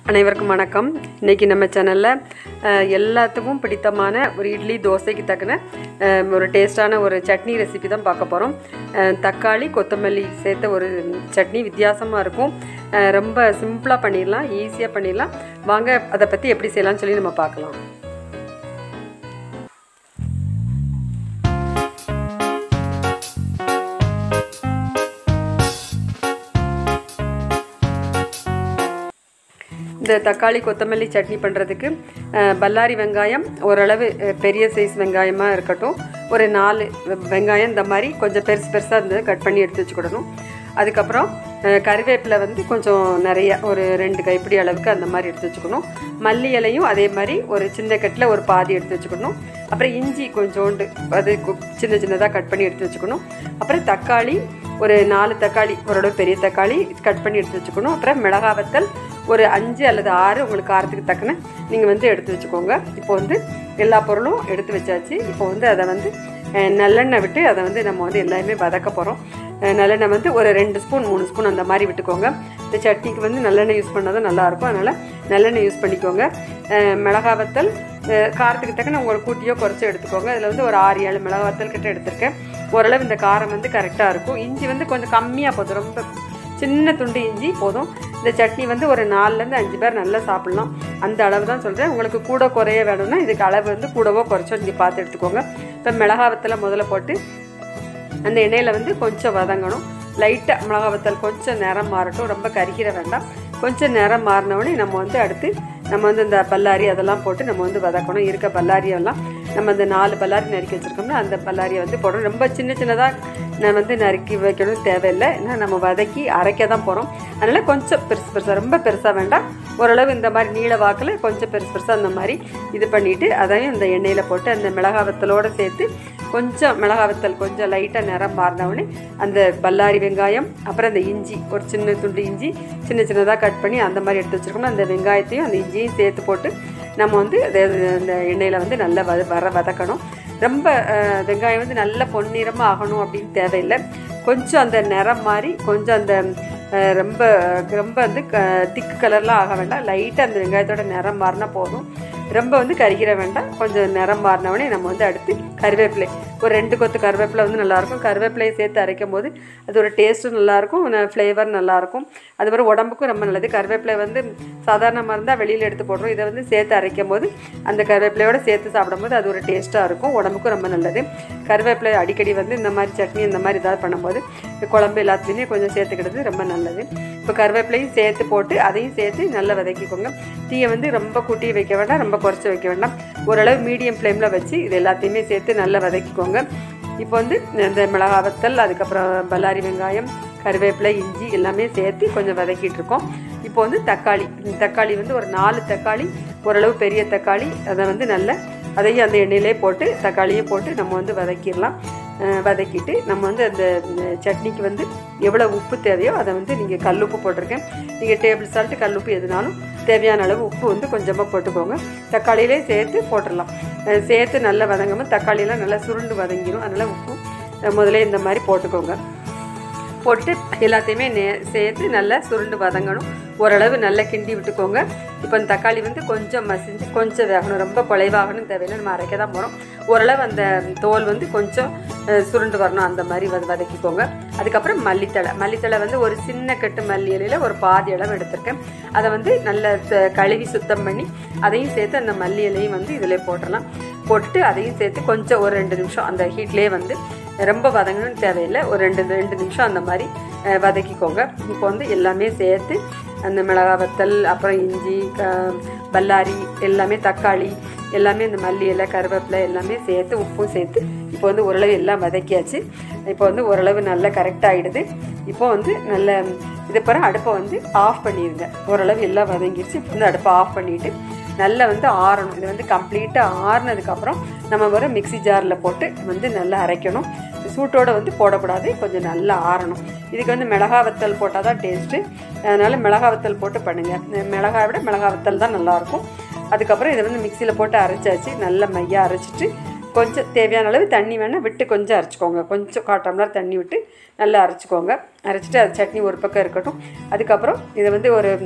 அனைவருக்கும் வணக்கம் இன்னைக்கு நம்ம சேனலில் எல்லாத்துக்கும் பிடித்தமான ஒரு இட்லி தோசைக்கு தக்கன அஹ், ஒரு டேஸ்டான ஒரு சட்னி ரெசிபி தான் பார்க்க போகிறோம் தக்காளி கொத்தமல்லி சேர்த்த ஒரு சட்னி வித்தியாசமாக இருக்கும் அஹ், ரொம்ப சிம்பிளாக பண்ணிடலாம் ஈஸியாக பண்ணிடலாம் வாங்க அதை பற்றி எப்படி செய்யலாம்னு சொல்லி நம்ம பார்க்கலாம் இந்த தக்காளி கொத்தமல்லி சட்னி பண்ணுறதுக்கு அஹ், பல்லாரி வெங்காயம் ஓரளவு அஹ், பெரிய சைஸ் வெங்காயமாக இருக்கட்டும் ஒரு நாலு வெ- வெங்காயம் இந்த மாதிரி கொஞ்சம் பெருசு பெருசாக இருந்து கட் பண்ணி எடுத்து வச்சுக்கிடணும் அதுக்கப்புறம் அஹ், கறிவேப்பிலை வந்து கொஞ்சம் நிறைய ஒரு ரெண்டு கைப்பிடி அளவுக்கு அந்த மாதிரி எடுத்து வச்சுக்கணும் மல்லி இலையும் அதே மாதிரி ஒரு சின்ன கட்டில் ஒரு பாதி எடுத்து வச்சுக்கணும் அப்புறம் இஞ்சி கொஞ்சோண்டு அது கு- சின்ன சின்னதாக கட் பண்ணி எடுத்து வச்சுக்கணும் அப்புறம் தக்காளி ஒரு நாலு தக்காளி ஓரளவு பெரிய தக்காளி கட் பண்ணி எடுத்து வச்சுக்கணும் அப்புறம் மிளகாய் வத்தல் ஒரு அஞ்சு அல்லது ஆறு உங்களுக்கு காரத்துக்கு தக்கன நீங்கள் வந்து எடுத்து வச்சுக்கோங்க இப்போ வந்து எல்லா பொருளும் எடுத்து வச்சாச்சு இப்போ வந்து அதை வந்து அஹ், நல்லெண்ணெய் விட்டு அதை வந்து நம்ம வந்து எல்லாமே வதக்க போகிறோம் நல்லெண்ணெய் வந்து ஒரு ரெண்டு ஸ்பூன் மூணு ஸ்பூன் அந்த மாதிரி விட்டுக்கோங்க இந்த சட்னிக்கு வந்து நல்லெண்ணெய் யூஸ் பண்ணால் தான் நல்லாயிருக்கும் அதனால் நல்லெண்ணெய் யூஸ் பண்ணிக்கோங்க அஹ், மிளகாய் வத்தல் அஹ், காரத்துக்கு தக்கன உங்களுக்கு கூட்டியோ குறைச்சோ எடுத்துக்கோங்க அதில் வந்து ஒரு ஆறு ஏழு மிளகாய் வத்தல் கிட்ட எடுத்திருக்கேன் ஓரளவு இந்த காரம் வந்து கரெக்டாக இருக்கும் இஞ்சி வந்து கொஞ்சம் கம்மியாக போதும் ரொம்ப சின்ன துண்டு இஞ்சி போதும் இந்த சட்னி வந்து ஒரு நாலுலேருந்து அஞ்சு பேர் நல்லா சாப்பிட்லாம் அந்த அளவு தான் சொல்கிறேன் உங்களுக்கு கூட குறைய வேணும்னா இதுக்கு அளவு வந்து கூடவோ குறைச்சோ நீங்கள் பார்த்து எடுத்துக்கோங்க இப்போ மிளகாவத்தில் முதல்ல போட்டு அந்த எண்ணெயில் வந்து கொஞ்சம் வதங்கணும் லைட்டாக மிளகாவத்தல் கொஞ்சம் நிறம் மாறட்டும் ரொம்ப கரிகிற வேண்டாம் கொஞ்சம் நிறம் மாறினவுடனே நம்ம வந்து அடுத்து நம்ம வந்து இந்த பல்லாரி அதெல்லாம் போட்டு நம்ம வந்து வதக்கணும் இருக்க பல்லாரியெல்லாம் நம்ம இந்த நாலு பல்லாரி நறுக்கி வச்சுருக்கோம்னா அந்த பல்லாரியை வந்து போடணும் ரொம்ப சின்ன சின்னதாக நான் வந்து நறுக்கி வைக்கணும் தேவையில்லை ஏன்னா நம்ம வதக்கி அரைக்க தான் போகிறோம் அதனால் கொஞ்சம் பெருசு பெருசாக ரொம்ப பெருசாக வேண்டாம் ஓரளவு இந்த மாதிரி நீள வாக்கில் கொஞ்சம் பெருசு பெருசாக அந்த மாதிரி இது பண்ணிவிட்டு அதையும் இந்த எண்ணெயில் போட்டு அந்த மிளகாய் வத்தலோடு சேர்த்து கொஞ்சம் மிளகாய் வத்தல் கொஞ்சம் லைட்டாக நிறம் மாறினவுடனே அந்த பல்லாரி வெங்காயம் அப்புறம் அந்த இஞ்சி ஒரு சின்ன துண்டு இஞ்சி சின்ன சின்னதாக கட் பண்ணி அந்த மாதிரி எடுத்து வச்சுருக்கோம்னா அந்த வெங்காயத்தையும் அந்த இஞ்சியும் சேர்த்து போட்டு நம்ம வந்து அதை அந்த எண்ணெயில் வந்து நல்லா வத வர வதக்கணும் ரொம்ப அஹ், வெங்காயம் வந்து நல்ல பொன்னிறமாக ஆகணும் அப்படின்னு தேவையில்லை கொஞ்சம் அந்த நிறம் மாதிரி கொஞ்சம் அந்த அஹ், ரொம்ப ரொம்ப வந்து க திக்கு கலர்லாம் ஆக வேண்டாம் லைட்டாக அந்த வெங்காயத்தோட நிறம் மாறினா போதும் ரொம்ப வந்து கரிகிற வேண்டாம் கொஞ்சம் நிறம் மாறினவுடனே நம்ம வந்து அடுத்து கருவேப்பிலை ஒரு ரெண்டு கொத்து கருவேப்பிலை வந்து நல்லாயிருக்கும் கருவேப்பிலையை சேர்த்து அரைக்கும் போது அது ஒரு டேஸ்ட்டும் நல்லாயிருக்கும் ஃப்ளேவர் நல்லாயிருக்கும் அது மாதிரி உடம்புக்கும் ரொம்ப நல்லது கருவேப்பிலை வந்து சாதாரணமாக இருந்தால் வெளியில் எடுத்து போடுறோம் இதை வந்து சேர்த்து அரைக்கும் போது அந்த கருவேப்பிலையோட சேர்த்து சாப்பிடும்போது அது ஒரு டேஸ்ட்டாக இருக்கும் உடம்புக்கும் ரொம்ப நல்லது கருவேப்பிலை அடிக்கடி வந்து இந்த மாதிரி சட்னி இந்த மாதிரி ஏதாவது பண்ணும்போது குழம்பு எல்லாத்துலேயுமே கொஞ்சம் சேர்த்துக்கிடுறது ரொம்ப நல்லது இப்போ கருவேப்பிலையும் சேர்த்து போட்டு அதையும் சேர்த்து நல்லா வதக்கிக்கோங்க தீயை வந்து ரொம்ப கூட்டி வைக்க வேண்டாம் ரொம்ப குறைச்சி வைக்க வேண்டாம் ஓரளவு மீடியம் ஃப்ளேமில் வச்சு இது எல்லாத்தையுமே சேர்த்து நல்லா வதக்கிக்கோங்க இப்போ வந்து இந்த மிளகாய் வத்தல் அதுக்கப்புறம் பல்லாரி வெங்காயம் கருவேப்பிலை இஞ்சி எல்லாமே சேர்த்து கொஞ்சம் வதக்கிட்டு இருக்கோம் இப்போ வந்து தக்காளி இந்த தக்காளி வந்து ஒரு நாலு தக்காளி ஓரளவு பெரிய தக்காளி அதை வந்து நல்ல அதையும் அந்த எண்ணெயிலே போட்டு தக்காளியை போட்டு நம்ம வந்து வதக்கிடலாம் அஹ் வதக்கிட்டு நம்ம வந்து அந்த இந்த சட்னிக்கு வந்து எவ்வளோ உப்பு தேவையோ அதை வந்து நீங்கள் கல்லுப்பு போட்டிருக்கேன் நீங்கள் டேபிள் சால்ட்டு கல்லுப்பு எதுனாலும் தேவையான அளவு உப்பு வந்து கொஞ்சமாக போட்டுக்கோங்க தக்காளியிலே சேர்த்து போட்டுடலாம் அஹ் சேர்த்து நல்லா வதங்காமல் தக்காளியெல்லாம் நல்லா சுருண்டு வதங்கிடும் அதனால் உப்பு அஹ் முதல்ல இந்த மாதிரி போட்டுக்கோங்க போட்டு எல்லாத்தையுமே நே சேர்த்து நல்லா சுருண்டு வதங்கணும் ஓரளவு நல்லா கிண்டி விட்டுக்கோங்க இப்போ இந்த தக்காளி வந்து கொஞ்சம் மசிஞ்சு கொஞ்சம் வேகணும் ரொம்ப குலைவாகணும் தேவையில்லை நம்ம அரைக்க தான் போகிறோம் ஓரளவு அந்த தோல் வந்து கொஞ்சம் அஹ், சுருண்டு வரணும் அந்த மாதிரி வத வதக்கிக்கோங்க அதுக்கப்புறம் மல்லித்தழை மல்லித்தழை வந்து ஒரு சின்ன கட்டு மல்லி இலையில் ஒரு பாதி அளவு எடுத்திருக்கேன் அதை வந்து நல்லா ச- கழுவி சுத்தம் பண்ணி அதையும் சேர்த்து அந்த மல்லி இலையும் வந்து இதில் போட்டுடலாம் போட்டுட்டு அதையும் சேர்த்து கொஞ்சம் ஒரு ரெண்டு நிமிஷம் அந்த ஹீட்லேயே வந்து ரொம்ப வதங்கணும்னு தேவையில்லை ஒரு ரெண்டு ரெண்டு நிமிஷம் அந்த மாதிரி அஹ், வதக்கிக்கோங்க இப்போ வந்து எல்லாமே சேர்த்து அந்த மிளகா வத்தல் அப்புறம் இஞ்சி க பல்லாரி எல்லாமே தக்காளி எல்லாமே இந்த மல்லி இலை கருவேப்பிலை எல்லாமே சேர்த்து உப்பும் சேர்த்து இப்போ வந்து ஓரளவு எல்லாம் வதக்கியாச்சு இப்போ வந்து ஓரளவு நல்லா கரெக்டாக ஆகிடுது இப்போ வந்து நல்ல இது பிறகு அடுப்பை வந்து ஆஃப் பண்ணிடுங்க ஓரளவு எல்லாம் வதங்கிடுச்சு இப்போ வந்து அடுப்பை ஆஃப் பண்ணிவிட்டு நல்லா வந்து ஆறணும் இது வந்து கம்ப்ளீட்டாக ஆறுனதுக்கப்புறம் நம்ம ஒரு மிக்ஸி ஜாரில் போட்டு வந்து நல்லா அரைக்கணும் சூட்டோட வந்து போடக்கூடாது கொஞ்சம் நல்லா ஆறணும் இதுக்கு வந்து மிளகா வத்தல் போட்டால் தான் டேஸ்ட்டு அதனால் மிளகா வத்தல் போட்டு பண்ணுங்கள் மிளகாய் விட மிளகா வத்தல் தான் நல்லாயிருக்கும் அதுக்கப்புறம் இதை வந்து மிக்சியில் போட்டு அரைச்சாச்சு நல்லா மையாக அரைச்சிட்டு கொஞ்சம் தேவையான அளவு தண்ணி வேணால் விட்டு கொஞ்சம் அரைச்சிக்கோங்க கொஞ்சம் கால் டம்ளர் தண்ணி விட்டு நல்லா அரைச்சிக்கோங்க அரைச்சிட்டு அது சட்னி ஒரு பக்கம் இருக்கட்டும் அதுக்கப்புறம் இதை வந்து ஒரு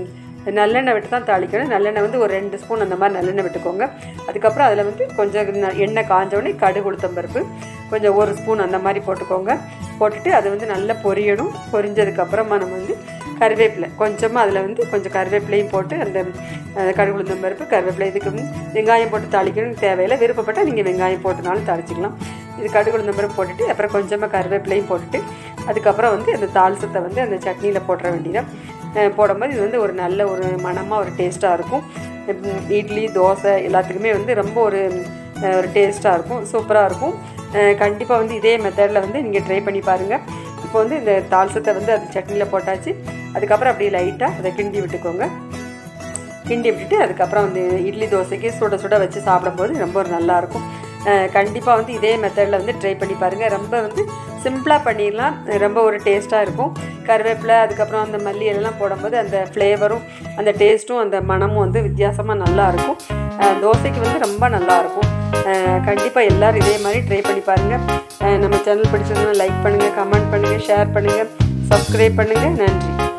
நல்லெண்ணெய் விட்டு தான் தாளிக்கணும் நல்லெண்ணெய் வந்து ஒரு ரெண்டு ஸ்பூன் அந்த மாதிரி நல்லெண்ணெய் விட்டுக்கோங்க அதுக்கப்புறம் அதில் வந்து கொஞ்சம் ந- எண்ணெய் காஞ்ச உடனே கடுகு உளுத்தம் பருப்பு கொஞ்சம் ஒரு ஸ்பூன் அந்த மாதிரி போட்டுக்கோங்க போட்டுட்டு அது வந்து நல்லா பொரியணும் பொரிஞ்சதுக்கப்புறமா நம்ம வந்து கருவேப்பிலை கொஞ்சமாக அதில் வந்து கொஞ்சம் கருவேப்பிலையும் போட்டு அந்த அஹ், கடுகு உளுந்தம் பருப்பு கருவேப்பிலை இதுக்கு வந்து வெங்காயம் போட்டு தாளிக்கணும்னு தேவையில்லை விருப்பப்பட்டால் நீங்கள் வெங்காயம் போட்டுனாலும் தாளிச்சிக்கலாம் இது கடுகு உளுந்தம் பருப்பு போட்டுட்டு அப்புறம் கொஞ்சமாக கருவேப்பிலையும் போட்டுட்டு அதுக்கப்புறம் வந்து அந்த தாளிசத்தை வந்து அந்த சட்னியில் போட்டுற வேண்டியதான் அஹ், போடும்போது இது வந்து ஒரு நல்ல ஒரு மணமாக ஒரு டேஸ்ட்டாக இருக்கும் உம், இட்லி தோசை எல்லாத்துக்குமே வந்து ரொம்ப ஒரு அஹ், ஒரு டேஸ்ட்டாக இருக்கும் சூப்பராக இருக்கும் கண்டிப்பாக வந்து இதே மெத்தடில் வந்து நீங்கள் ட்ரை பண்ணி பாருங்கள் இப்போ வந்து இந்த தால்சத்தை வந்து அது சட்னியில் போட்டாச்சு அதுக்கப்புறம் அப்படியே லைட்டாக அதை கிண்டி விட்டுக்கோங்க கிண்டி விட்டுட்டு அதுக்கப்புறம் வந்து இட்லி தோசைக்கு சுட சுட வச்சு சாப்பிடும்போது ரொம்ப ஒரு நல்லாயிருக்கும் கண்டிப்பாக வந்து இதே மெத்தடில் வந்து ட்ரை பண்ணி பாருங்கள் ரொம்ப வந்து சிம்பிளாக பண்ணிடலாம் ரொம்ப ஒரு டேஸ்ட்டாக இருக்கும் கருவேப்பிலை அதுக்கப்புறம் அந்த மல்லி எல்லாம் போடும்போது அந்த ஃப்ளேவரும் அந்த டேஸ்ட்டும் அந்த மணமும் வந்து வித்தியாசமாக நல்லாயிருக்கும் தோசைக்கு வந்து ரொம்ப நல்லாயிருக்கும் கண்டிப்பாக எல்லோரும் இதே மாதிரி ட்ரை பண்ணி பாருங்கள் நம்ம சேனல் பிடிச்சதுன்னா லைக் பண்ணுங்கள் கமெண்ட் பண்ணுங்கள் ஷேர் பண்ணுங்கள் சப்ஸ்கிரைப் பண்ணுங்கள் நன்றி